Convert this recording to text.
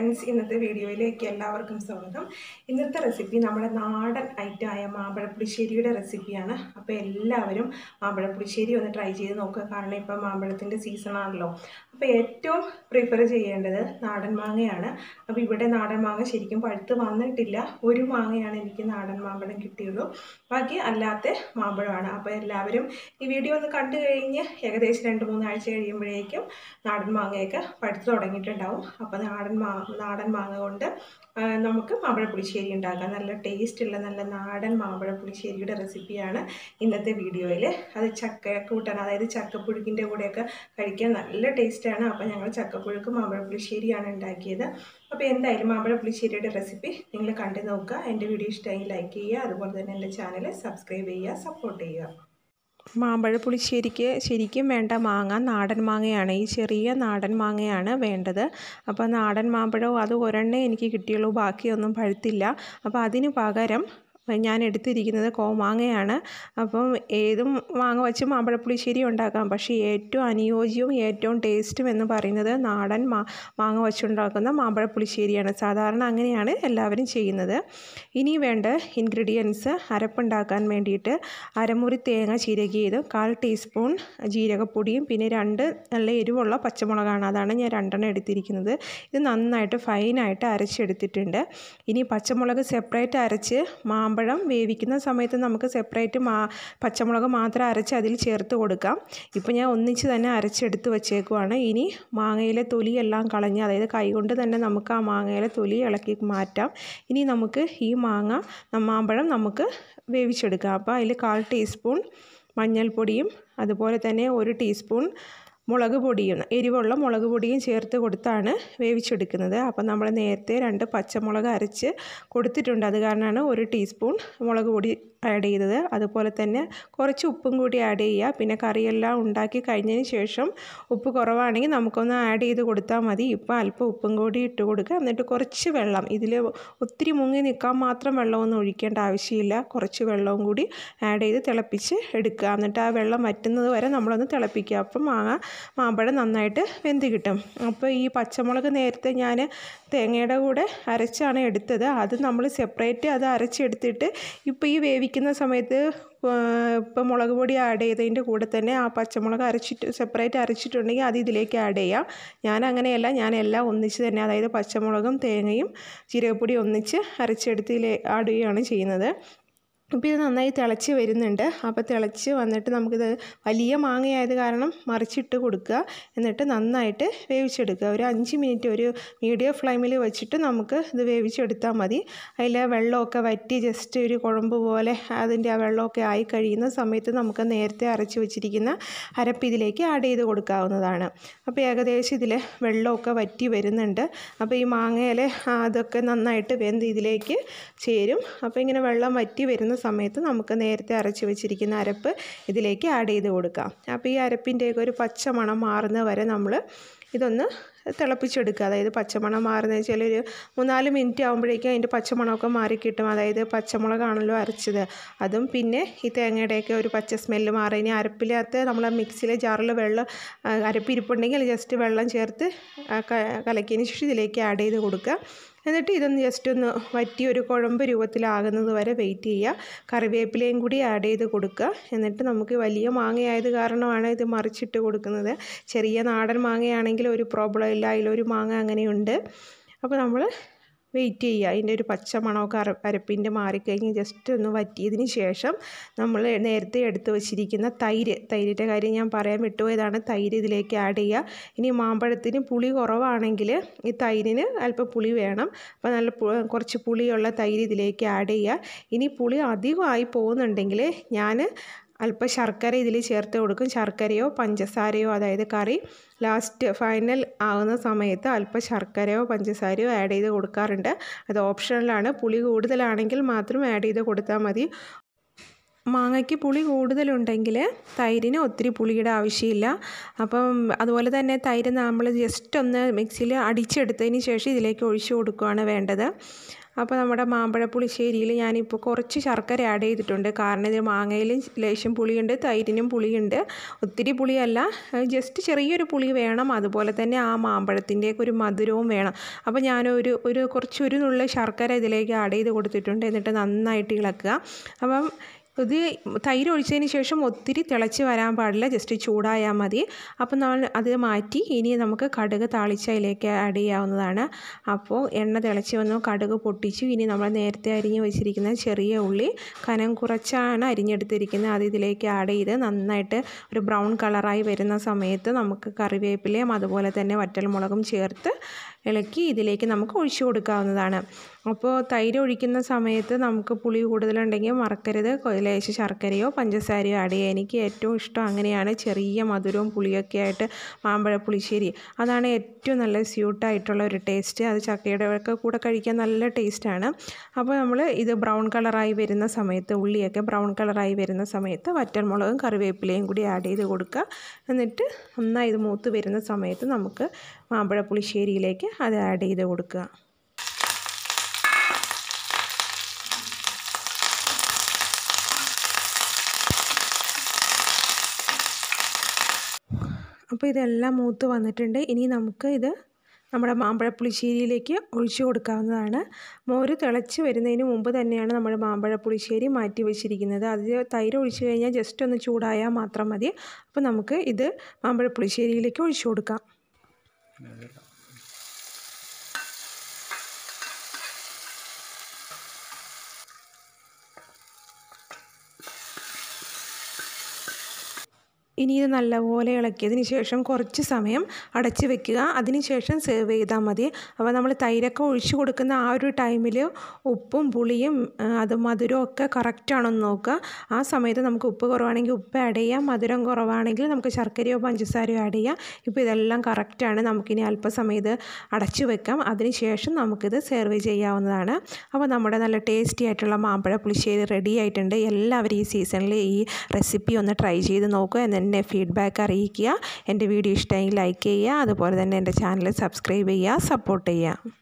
friends ഇന്നത്തെ വീഡിയോയിലേക്ക് എല്ലാവർക്കും സ്വാഗതം ഇന്നത്തെ റെസിപ്പി നമ്മുടെ നാടൻ ഐറ്റമായ മാമ്പഴപ്പുളിശ്ശേരിയുടെ റെസിപ്പിയാണ് അപ്പോൾ എല്ലാവരും മാമ്പഴപ്പുളിശ്ശേരി ഒന്ന് ട്രൈ ചെയ്ത് നോക്കുക കാരണം ഇപ്പം മാമ്പഴത്തിൻ്റെ സീസണാണല്ലോ അപ്പോൾ ഏറ്റവും പ്രിഫർ ചെയ്യേണ്ടത് നാടൻ മാങ്ങയാണ് അപ്പോൾ ഇവിടെ നാടൻ മാങ്ങ ശരിക്കും പഴുത്ത് വന്നിട്ടില്ല ഒരു മാങ്ങയാണ് എനിക്ക് നാടൻ മാമ്പഴം കിട്ടിയുള്ളൂ ബാക്കി അല്ലാത്ത മാമ്പഴമാണ് അപ്പോൾ എല്ലാവരും ഈ വീഡിയോ ഒന്ന് കണ്ടു കഴിഞ്ഞ് ഏകദേശം രണ്ട് മൂന്നാഴ്ച കഴിയുമ്പോഴേക്കും നാടൻ മാങ്ങയൊക്കെ പഴുത്ത് തുടങ്ങിയിട്ടുണ്ടാവും അപ്പോൾ നാടൻ മാ നാടൻ മാങ്ങ കൊണ്ട് ആ, നമുക്ക് മാമ്പഴ പുളിശ്ശേരി ഉണ്ടാക്കാം നല്ല ടേസ്റ്റുള്ള നല്ല നാടൻ മാമ്പഴ പുളിശ്ശേരിയുടെ റെസിപ്പിയാണ് ഇന്നത്തെ വീഡിയോയിൽ അത് ചക്ക കൂട്ടാൻ അതായത് ചക്കപ്പുഴുക്കിൻ്റെ കൂടെയൊക്കെ കഴിക്കാൻ നല്ല ടേസ്റ്റാണ് അപ്പോൾ ഞങ്ങൾ ചക്കപ്പുഴുക്ക് മാമ്പഴ പുളിശ്ശേരിയാണ് ഉണ്ടാക്കിയത് അപ്പോൾ എന്തായാലും മാമ്പഴ പുളിശ്ശേരിയുടെ റെസിപ്പി നിങ്ങൾ കണ്ടു നോക്കുക എൻ്റെ വീഡിയോ ഇഷ്ടമായി ലൈക്ക് ചെയ്യുക അതുപോലെ തന്നെ എൻ്റെ ചാനൽ സബ്സ്ക്രൈബ് ചെയ്യുക സപ്പോർട്ട് ചെയ്യുക മാമ്പഴ പുളിശ്ശേരിക്ക് ശരിക്കും വേണ്ട മാങ്ങ നാടൻ മാങ്ങയാണ് ഈ ചെറിയ നാടൻ മാങ്ങയാണ് വേണ്ടത് അപ്പോൾ നാടൻ മാമ്പഴവും അത് ഒരെണ്ണേ എനിക്ക് കിട്ടിയുള്ളൂ ബാക്കിയൊന്നും പഴുത്തില്ല അപ്പോൾ അതിന് പകരം ഞാൻ എടുത്തിരിക്കുന്നത് കോമാങ്ങയാണ് അപ്പം ഏതും മാങ്ങ വെച്ച് മാമ്പഴപ്പുളിശ്ശേരി ഉണ്ടാക്കാം പക്ഷേ ഏറ്റവും അനുയോജ്യവും ഏറ്റവും ടേസ്റ്റും എന്ന് പറയുന്നത് നാടൻ മാ മാങ്ങ വെച്ചുണ്ടാക്കുന്ന മാമ്പഴപ്പുളിശ്ശേരിയാണ് സാധാരണ അങ്ങനെയാണ് എല്ലാവരും ചെയ്യുന്നത് ഇനി വേണ്ട ഇൻഗ്രീഡിയൻസ് അരപ്പുണ്ടാക്കാൻ വേണ്ടിയിട്ട് അരമുറി തേങ്ങ ചിരകിയതും കാൽ ടീസ്പൂൺ ജീരകപ്പൊടിയും പിന്നെ രണ്ട് നല്ല എരിവുള്ള പച്ചമുളകാണ് അതാണ് ഞാൻ രണ്ടെണ്ണം എടുത്തിരിക്കുന്നത് ഇത് നന്നായിട്ട് ഫൈനായിട്ട് അരച്ചെടുത്തിട്ടുണ്ട് ഇനി പച്ചമുളക് സെപ്പറേറ്റ് അരച്ച് മാമ്പഴം വേവിക്കുന്ന സമയത്ത് നമുക്ക് സെപ്പറേറ്റ് മാ പച്ചമുളക് മാത്രം അരച്ച് അതിൽ ചേർത്ത് കൊടുക്കാം ഇപ്പോൾ ഞാൻ ഒന്നിച്ച് തന്നെ അരച്ചെടുത്ത് വെച്ചേക്കുവാണ് ഇനി മാങ്ങയിലെ തൊലിയെല്ലാം കളഞ്ഞ് അതായത് കൈകൊണ്ട് തന്നെ നമുക്ക് ആ മാങ്ങയിലെ തൊലി ഇളക്കി മാറ്റാം ഇനി നമുക്ക് ഈ മാങ്ങ മാമ്പഴം നമുക്ക് വേവിച്ചെടുക്കാം അപ്പോൾ അതിൽ കാൽ ടീസ്പൂൺ മഞ്ഞൾപ്പൊടിയും അതുപോലെ തന്നെ ഒരു ടീസ്പൂൺ മുളക് പൊടിയും എരിവുള്ള മുളക് പൊടിയും ചേർത്ത് കൊടുത്താണ് വേവിച്ചെടുക്കുന്നത് അപ്പം നമ്മൾ നേരത്തെ രണ്ട് പച്ചമുളക് അരച്ച് കൊടുത്തിട്ടുണ്ട് അത് കാരണമാണ് ഒരു ടീസ്പൂൺ മുളക് പൊടി ആഡ് ചെയ്തത് അതുപോലെ തന്നെ കുറച്ച് ഉപ്പും കൂടി ആഡ് ചെയ്യുക പിന്നെ കറിയെല്ലാം ഉണ്ടാക്കി കഴിഞ്ഞതിന് ശേഷം ഉപ്പ് കുറവാണെങ്കിൽ നമുക്കൊന്ന് ആഡ് ചെയ്ത് കൊടുത്താൽ മതി ഇപ്പം അല്പം ഉപ്പും കൂടി ഇട്ട് കൊടുക്കുക എന്നിട്ട് കുറച്ച് വെള്ളം ഇതിൽ ഒത്തിരി മുങ്ങി നിൽക്കാൻ മാത്രം വെള്ളമൊന്നും ഒഴിക്കേണ്ട ആവശ്യമില്ല കുറച്ച് വെള്ളവും കൂടി ആഡ് ചെയ്ത് തിളപ്പിച്ച് എടുക്കുക എന്നിട്ട് ആ വെള്ളം വറ്റുന്നത് വരെ നമ്മളൊന്ന് തിളപ്പിക്കുക അപ്പം മാങ്ങ മാമ്പഴം നന്നായിട്ട് വെന്ത് കിട്ടും അപ്പോൾ ഈ പച്ചമുളക് നേരത്തെ ഞാൻ തേങ്ങയുടെ കൂടെ അരച്ചാണ് എടുത്തത് അത് നമ്മൾ സെപ്പറേറ്റ് അത് അരച്ചെടുത്തിട്ട് ഇപ്പോൾ ഈ വേവിക്കുന്ന സമയത്ത് ഇപ്പോൾ മുളക് പൊടി ആഡ് ചെയ്തതിൻ്റെ കൂടെ തന്നെ ആ പച്ചമുളക് അരച്ചിട്ട് സെപ്പറേറ്റ് അരച്ചിട്ടുണ്ടെങ്കിൽ അത് ഇതിലേക്ക് ആഡ് ചെയ്യാം ഞാൻ അങ്ങനെയല്ല ഞാൻ എല്ലാം ഒന്നിച്ച് തന്നെ അതായത് പച്ചമുളകും തേങ്ങയും ജീരകപ്പൊടി ഒന്നിച്ച് അരച്ചെടുത്ത് ഇതിൽ ആഡ് ചെയ്യുകയാണ് ചെയ്യുന്നത് ഇപ്പോൾ ഇത് നന്നായി തിളച്ച് വരുന്നുണ്ട് അപ്പോൾ തിളച്ച് വന്നിട്ട് നമുക്കിത് വലിയ മാങ്ങയായത് കാരണം മറിച്ചിട്ട് കൊടുക്കുക എന്നിട്ട് നന്നായിട്ട് വേവിച്ചെടുക്കുക ഒരു അഞ്ച് മിനിറ്റ് ഒരു മീഡിയം ഫ്ലെയിമിൽ വെച്ചിട്ട് നമുക്ക് ഇത് വേവിച്ചെടുത്താൽ മതി അതിൽ വെള്ളമൊക്കെ വറ്റി ജസ്റ്റ് ഒരു കുഴമ്പ് പോലെ അതിൻ്റെ ആ വെള്ളമൊക്കെ ആയി കഴിയുന്ന സമയത്ത് നമുക്ക് നേരത്തെ അരച്ച് വെച്ചിരിക്കുന്ന അരപ്പ് ഇതിലേക്ക് ആഡ് ചെയ്ത് കൊടുക്കാവുന്നതാണ് അപ്പോൾ ഏകദേശം ഇതിൽ വെള്ളമൊക്കെ വറ്റി വരുന്നുണ്ട് അപ്പോൾ ഈ മാങ്ങയിൽ അതൊക്കെ നന്നായിട്ട് വെന്ത് ഇതിലേക്ക് ചേരും അപ്പോൾ ഇങ്ങനെ വെള്ളം വറ്റി വരുന്ന സമയത്ത് നമുക്ക് നേരത്തെ അരച്ച് വെച്ചിരിക്കുന്ന അരപ്പ് ഇതിലേക്ക് ആഡ് ചെയ്ത് കൊടുക്കാം അപ്പോൾ ഈ അരപ്പിൻ്റെയൊക്കെ ഒരു പച്ച മണം മാറുന്ന വരെ നമ്മൾ ഇതൊന്ന് തിളപ്പിച്ചെടുക്കുക അതായത് പച്ചമണം മാറുന്ന വെച്ചാൽ ഒരു മൂന്നാല് മിനിറ്റ് ആകുമ്പോഴേക്കും അതിൻ്റെ പച്ചമണമൊക്കെ മാറിക്കിട്ടും അതായത് പച്ചമുളകാണല്ലോ അരച്ചത് അതും പിന്നെ ഈ തേങ്ങയുടെയൊക്കെ ഒരു പച്ച സ്മെല്ല് മാറി ഇനി അരപ്പിനകത്ത് നമ്മൾ മിക്സിയിലെ ജാറിൽ വെള്ളം ആ, അരപ്പിരിപ്പുണ്ടെങ്കിൽ ജസ്റ്റ് വെള്ളം ചേർത്ത് ആ, ക- കലക്കിയതിന് ശേഷം ഇതിലേക്ക് ആഡ് ചെയ്ത് കൊടുക്കുക എന്നിട്ട് ഇതൊന്ന് ജസ്റ്റ് ഒന്ന് വറ്റി ഒരു കുഴമ്പ് രൂപത്തിലാകുന്നത് വരെ വെയിറ്റ് ചെയ്യുക കറിവേപ്പിലയും കൂടി ആഡ് ചെയ്ത് കൊടുക്കുക എന്നിട്ട് നമുക്ക് വലിയ മാങ്ങയായത് കാരണമാണ് ഇത് മറിച്ചിട്ട് കൊടുക്കുന്നത് ചെറിയ നാടൻ മാങ്ങയാണെങ്കിൽ ഒരു പ്രോബ്ലം ഇല്ല അതിലൊരു മാങ്ങ അങ്ങനെയുണ്ട് അപ്പോൾ നമ്മൾ വെയിറ്റ് ചെയ്യുക അതിൻ്റെ ഒരു പച്ച മണമൊക്കെ അര അരപ്പിൻ്റെ മാറിക്കഴിഞ്ഞ് ജസ്റ്റ് ഒന്ന് വറ്റിയതിന് ശേഷം നമ്മൾ നേരത്തെ എടുത്ത് വെച്ചിരിക്കുന്ന തൈര് തൈരിൻ്റെ കാര്യം ഞാൻ പറയാൻ വിട്ടുപോയതാണ് തൈര് ഇതിലേക്ക് ആഡ് ചെയ്യുക ഇനി മാമ്പഴത്തിന് പുളി കുറവാണെങ്കിൽ ഈ തൈരിന് അല്പം പുളി വേണം അപ്പോൾ നല്ല പു- കുറച്ച് പുളിയുള്ള തൈര് ഇതിലേക്ക് ആഡ് ചെയ്യുക ഇനി പുളി അധികമായി പോകുന്നുണ്ടെങ്കിൽ ഞാൻ അല്പം ശർക്കര ഇതിൽ ചേർത്ത് കൊടുക്കും ശർക്കരയോ പഞ്ചസാരയോ അതായത് കറി ലാസ്റ്റ് ഫൈനൽ ആകുന്ന സമയത്ത് അല്പം ശർക്കരയോ പഞ്ചസാരയോ ആഡ് ചെയ്ത് കൊടുക്കാറുണ്ട് അത് ഓപ്ഷണലാണ് പുളി കൂടുതലാണെങ്കിൽ മാത്രം ആഡ് ചെയ്ത് കൊടുത്താൽ മതി മാങ്ങയ്ക്ക് പുളി കൂടുതലുണ്ടെങ്കിൽ തൈരിന് ഒത്തിരി പുളിയുടെ ആവശ്യമില്ല അപ്പം അതുപോലെ തന്നെ തൈര് നമ്മൾ ജസ്റ്റ് ഒന്ന് മിക്സിയിൽ അടിച്ചെടുത്തതിന് ശേഷം ഇതിലേക്ക് ഒഴിച്ചു കൊടുക്കുകയാണ് വേണ്ടത് അപ്പോൾ നമ്മുടെ മാമ്പഴ പുളിശ്ശേരിയിൽ ഞാനിപ്പോൾ കുറച്ച് ശർക്കര ആഡ് ചെയ്തിട്ടുണ്ട് കാരണം ഇത് മാങ്ങയിലും ലേശം പുളിയുണ്ട് തൈരിനും പുളിയുണ്ട് ഒത്തിരി പുളിയല്ല ജസ്റ്റ് ചെറിയൊരു പുളി വേണം അതുപോലെ തന്നെ ആ മാമ്പഴത്തിൻ്റെയൊക്കെ ഒരു മധുരവും വേണം അപ്പോൾ ഞാനൊരു ഒരു കുറച്ച് ഒരു നുള്ളി ശർക്കര ഇതിലേക്ക് ആഡ് ചെയ്ത് കൊടുത്തിട്ടുണ്ട് എന്നിട്ട് നന്നായിട്ട് ഇളക്കുക അപ്പം ഇത് തൈര് ഒഴിച്ചതിന് ശേഷം ഒത്തിരി തിളച്ച് വരാൻ പാടില്ല ജസ്റ്റ് ചൂടായാൽ മതി അപ്പം നമ്മൾ അത് മാറ്റി ഇനി നമുക്ക് കടുക് താളിച്ച് അതിലേക്ക് ആഡ് ചെയ്യാവുന്നതാണ് അപ്പോൾ എണ്ണ തിളച്ച് വന്നു കടുക് പൊട്ടിച്ചു ഇനി നമ്മൾ നേരത്തെ അരിഞ്ഞ് വെച്ചിരിക്കുന്ന ചെറിയ ഉള്ളി കനം കുറച്ചാണ് അരിഞ്ഞെടുത്തിരിക്കുന്നത് അത് ഇതിലേക്ക് ആഡ് ചെയ്ത് നന്നായിട്ട് ഒരു ബ്രൗൺ കളറായി വരുന്ന സമയത്ത് നമുക്ക് കറിവേപ്പിലയും അതുപോലെ തന്നെ വറ്റൽമുളകും ചേർത്ത് ഇളക്കി ഇതിലേക്ക് നമുക്ക് ഒഴിച്ചു കൊടുക്കാവുന്നതാണ് അപ്പോൾ തൈര് ഒഴിക്കുന്ന സമയത്ത് നമുക്ക് പുളി കൂടുതലുണ്ടെങ്കിൽ മറക്കരുത് ലേശം ശർക്കരയോ പഞ്ചസാരയോ ആഡ് ചെയ്യുക എനിക്ക് ഏറ്റവും ഇഷ്ടം അങ്ങനെയാണ് ചെറിയ മധുരവും പുളിയൊക്കെ ആയിട്ട് മാമ്പഴ പുളിശ്ശേരി അതാണ് ഏറ്റവും നല്ല സ്യൂട്ടായിട്ടുള്ള ഒരു ടേസ്റ്റ് അത് ചക്കയുടെ ഒക്കെ കൂടെ കഴിക്കാൻ നല്ല ടേസ്റ്റാണ് അപ്പോൾ നമ്മൾ ഇത് ബ്രൗൺ കളറായി വരുന്ന സമയത്ത് ഉള്ളിയൊക്കെ ബ്രൗൺ കളറായി വരുന്ന സമയത്ത് വറ്റൽമുളകും കറിവേപ്പിലയും കൂടി ആഡ് ചെയ്ത് കൊടുക്കുക എന്നിട്ട് നന്നായി ഇത് മൂത്ത് വരുന്ന സമയത്ത് നമുക്ക് മാമ്പഴ പുളിശ്ശേരിയിലേക്ക് അത് ആഡ് ചെയ്ത് കൊടുക്കുക അപ്പോൾ ഇതെല്ലാം മൂത്ത് വന്നിട്ടുണ്ട് ഇനി നമുക്ക് ഇത് നമ്മുടെ മാമ്പഴ പുളിശ്ശേരിയിലേക്ക് ഒഴിച്ചു കൊടുക്കാവുന്നതാണ് മോര് തിളച്ച് വരുന്നതിന് മുമ്പ് തന്നെയാണ് നമ്മൾ മാമ്പഴ പുളിശ്ശേരി മാറ്റി വെച്ചിരിക്കുന്നത് അത് തൈര് ഒഴിച്ച് കഴിഞ്ഞാൽ ജസ്റ്റ് ഒന്ന് ചൂടായാൽ മാത്രം മതി അപ്പോൾ നമുക്ക് ഇത് മാമ്പഴ പുളിശ്ശേരിയിലേക്ക് ഒഴിച്ചു കൊടുക്കാം ഇനി ഇത് നല്ലപോലെ ഇളക്കിയതിന് ശേഷം കുറച്ച് സമയം അടച്ച് വെക്കുക അതിന് ശേഷം സെർവ് ചെയ്താൽ മതി അപ്പോൾ നമ്മൾ തൈരൊക്കെ ഒഴിച്ചു കൊടുക്കുന്ന ആ ഒരു ടൈമിൽ ഉപ്പും പുളിയും അത് മധുരവും ഒക്കെ കറക്റ്റാണെന്ന് നോക്കുക ആ സമയത്ത് നമുക്ക് ഉപ്പ് കുറവാണെങ്കിൽ ഉപ്പ് ആഡ് ചെയ്യാം മധുരം കുറവാണെങ്കിൽ നമുക്ക് ശർക്കരയോ പഞ്ചസാരയോ ആഡ് ചെയ്യാം ഇപ്പോൾ ഇതെല്ലാം കറക്റ്റാണ് നമുക്കിനി അല്പസമയം ഇത് അടച്ചു വെക്കാം അതിന് ശേഷം നമുക്കിത് സെർവ് ചെയ്യാവുന്നതാണ് അപ്പോൾ നമ്മുടെ നല്ല ടേസ്റ്റി ആയിട്ടുള്ള മാമ്പഴ പുളിശ്ശേരി റെഡി ആയിട്ടുണ്ട് എല്ലാവരും ഈ സീസണിൽ ഈ റെസിപ്പി ഒന്ന് ട്രൈ ചെയ്ത് നോക്കുക എന്ന് എന്നെ ഫീഡ്ബാക്ക് അറിയിക്കുക എൻ്റെ വീഡിയോ ഇഷ്ടമെങ്കിൽ ലൈക്ക് ചെയ്യുക അതുപോലെ തന്നെ എൻ്റെ ചാനൽ സബ്സ്ക്രൈബ് ചെയ്യുക സപ്പോർട്ട് ചെയ്യുക